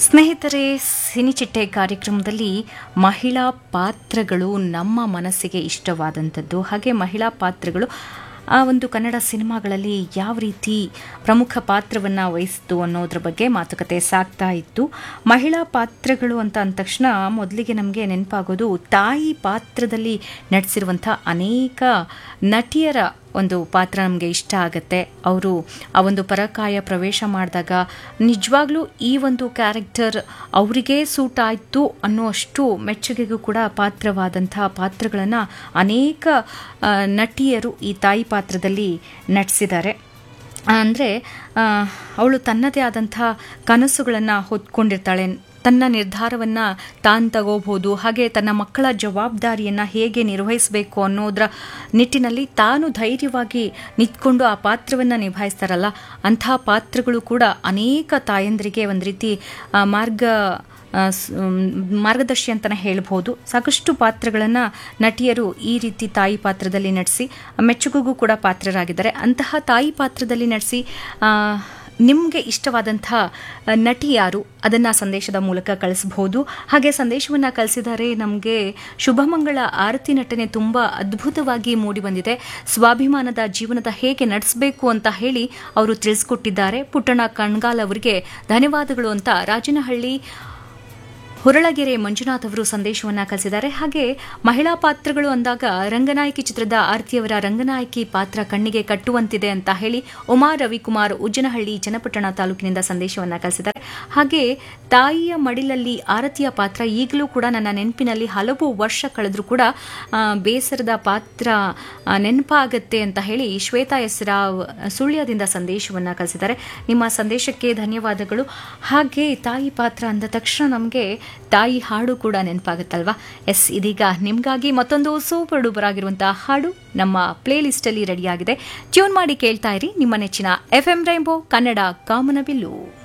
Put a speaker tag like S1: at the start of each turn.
S1: ಸ್ನೇಹಿತರೆ ಸಿನಿಚಿಟ್ಟೆ ಕಾರ್ಯಕ್ರಮದಲ್ಲಿ ಮಹಿಳಾ ಪಾತ್ರಗಳು ನಮ್ಮ ಮನಸ್ಸಿಗೆ ಇಷ್ಟವಾದಂಥದ್ದು ಹಾಗೆ ಮಹಿಳಾ ಪಾತ್ರಗಳು ಆ ಒಂದು ಕನ್ನಡ ಸಿನಿಮಾಗಳಲ್ಲಿ ಯಾವ ರೀತಿ ಪ್ರಮುಖ ಪಾತ್ರವನ್ನು ವಹಿಸಿತು ಅನ್ನೋದ್ರ ಬಗ್ಗೆ ಮಾತುಕತೆ ಸಾಗ್ತಾ ಇತ್ತು ಮಹಿಳಾ ಪಾತ್ರಗಳು ಅಂತ ಅಂದ ತಕ್ಷಣ ಮೊದಲಿಗೆ ನಮಗೆ ನೆನಪಾಗೋದು ತಾಯಿ ಪಾತ್ರದಲ್ಲಿ ನಟಿಸಿರುವಂಥ ಅನೇಕ ನಟಿಯರ ಒಂದು ಪಾತ್ರ ನಮಗೆ ಇಷ್ಟ ಆಗುತ್ತೆ ಅವರು ಆ ಒಂದು ಪರಕಾಯ ಪ್ರವೇಶ ಮಾಡಿದಾಗ ನಿಜವಾಗ್ಲೂ ಈ ಒಂದು ಕ್ಯಾರೆಕ್ಟರ್ ಅವರಿಗೇ ಸೂಟ್ ಆಯಿತು ಅನ್ನುವಷ್ಟು ಮೆಚ್ಚುಗೆಗೂ ಕೂಡ ಪಾತ್ರವಾದಂಥ ಪಾತ್ರಗಳನ್ನು ಅನೇಕ ಆ, ನಟಿಯರು ಈ ತಾಯಿ ಪಾತ್ರದಲ್ಲಿ ನಟಿಸಿದ್ದಾರೆ ಅಂದರೆ ಅವಳು ತನ್ನದೇ ಆದಂಥ ಕನಸುಗಳನ್ನು ಹೊತ್ಕೊಂಡಿರ್ತಾಳೆ ತನ್ನ ನಿರ್ಧಾರವನ್ನು ತಾನು ತಗೋಬಹುದು ಹಾಗೆ ತನ್ನ ಮಕ್ಕಳ ಜವಾಬ್ದಾರಿಯನ್ನು ಹೇಗೆ ನಿರ್ವಹಿಸಬೇಕು ಅನ್ನೋದರ ನಿಟ್ಟಿನಲ್ಲಿ ತಾನು ಧೈರ್ಯವಾಗಿ ನಿಂತ್ಕೊಂಡು ಆ ಪಾತ್ರವನ್ನು ನಿಭಾಯಿಸ್ತಾರಲ್ಲ ಅಂಥ ಪಾತ್ರಗಳು ಕೂಡ ಅನೇಕ ತಾಯಂದರಿಗೆ ಒಂದು ರೀತಿ ಆ, ಮಾರ್ಗ ಆ, ಸ್- ಮ್, ಮಾರ್ಗದರ್ಶಿ ಅಂತಲೇ ಹೇಳ್ಬೋದು ಸಾಕಷ್ಟು ಪಾತ್ರಗಳನ್ನು ನಟಿಯರು ಈ ರೀತಿ ತಾಯಿ ಪಾತ್ರದಲ್ಲಿ ನಟಿಸಿ ಮೆಚ್ಚುಗೆಗೂ ಕೂಡ ಪಾತ್ರರಾಗಿದ್ದಾರೆ ಅಂತಹ ತಾಯಿ ಪಾತ್ರದಲ್ಲಿ ನಟಿಸಿ ನಿಮಗೆ ಇಷ್ಟವಾದಂಥ ನಟಿ ಯಾರು ಅದನ್ನು ಸಂದೇಶದ ಮೂಲಕ ಕಳಿಸಬಹುದು ಹಾಗೆ ಸಂದೇಶವನ್ನು ಕಳಿಸಿದರೆ ನಮಗೆ ಶುಭಮಂಗಳ ಆರತಿ ನಟನೆ ತುಂಬ ಅದ್ಭುತವಾಗಿ ಮೂಡಿಬಂದಿದೆ ಸ್ವಾಭಿಮಾನದ ಜೀವನದ ಹೇಗೆ ನಡೆಸಬೇಕು ಅಂತ ಹೇಳಿ ಅವರು ತಿಳಿಸ್ಕೊಟ್ಟಿದ್ದಾರೆ ಪುಟ್ಟಣ ಕಣ್ಗಾಲ್ ಅವರಿಗೆ ಧನ್ಯವಾದಗಳು ಅಂತ ರಾಜನಹಳ್ಳಿ ಹೊರಳಗೆರೆ ಮಂಜುನಾಥ್ ಅವರು ಸಂದೇಶವನ್ನ ಕಳಿಸಿದ್ದಾರೆ ಹಾಗೆ ಮಹಿಳಾ ಪಾತ್ರಗಳು ಅಂದಾಗ ರಂಗನಾಯಕಿ ಚಿತ್ರದ ಆರತಿಯವರ ರಂಗನಾಯಕಿ ಪಾತ್ರ ಕಣ್ಣಿಗೆ ಕಟ್ಟುವಂತಿದೆ ಅಂತ ಹೇಳಿ ಉಮಾ ರವಿಕುಮಾರ್ ಉಜ್ಜನಹಳ್ಳಿ ಚನ್ನಪಟ್ಟಣ ತಾಲೂಕಿನಿಂದ ಸಂದೇಶವನ್ನ ಕಳಿಸಿದ್ದಾರೆ ಹಾಗೆ ತಾಯಿಯ ಮಡಿಲಲ್ಲಿ ಆರತಿಯ ಪಾತ್ರ ಈಗಲೂ ಕೂಡ ನನ್ನ ನೆನಪಿನಲ್ಲಿ ಹಲವು ವರ್ಷ ಕಳೆದ್ರೂ ಕೂಡ ಆ, ಬೇಸರದ ಪಾತ್ರ ಆ, ನೆನಪಾಗತ್ತೆ ಅಂತ ಹೇಳಿ ಶ್ವೇತಾ ಎಸ್ ರಾವ್ ಸುಳ್ಯದಿಂದ ಸಂದೇಶವನ್ನ ಕಳಿಸಿದ್ದಾರೆ ನಿಮ್ಮ ಸಂದೇಶಕ್ಕೆ ಧನ್ಯವಾದಗಳು ಹಾಗೆ ತಾಯಿ ಪಾತ್ರ ಅಂದ ತಕ್ಷಣ ನಮಗೆ ತಾಯಿ ಹಾಡು ಕೂಡ ನೆನಪಾಗುತ್ತಲ್ವಾ ಎಸ್ ಇದೀಗ ನಿಮಗಾಗಿ ಮತ್ತೊಂದು ಸೂಪರ್ ಡೂಪರ್ ಆಗಿರುವಂತಹ ಹಾಡು ನಮ್ಮ ಪ್ಲೇ ಲಿಸ್ಟಲ್ಲಿ ರೆಡಿಯಾಗಿದೆ ಟ್ಯೂನ್ ಮಾಡಿ ಕೇಳ್ತಾ ಇರಿ ನಿಮ್ಮ ನೆಚ್ಚಿನ ಎಫ್ ಎಂ ರೈಂಬೋ ಕನ್ನಡ ಕಾಮನಬಿಲ್ಲು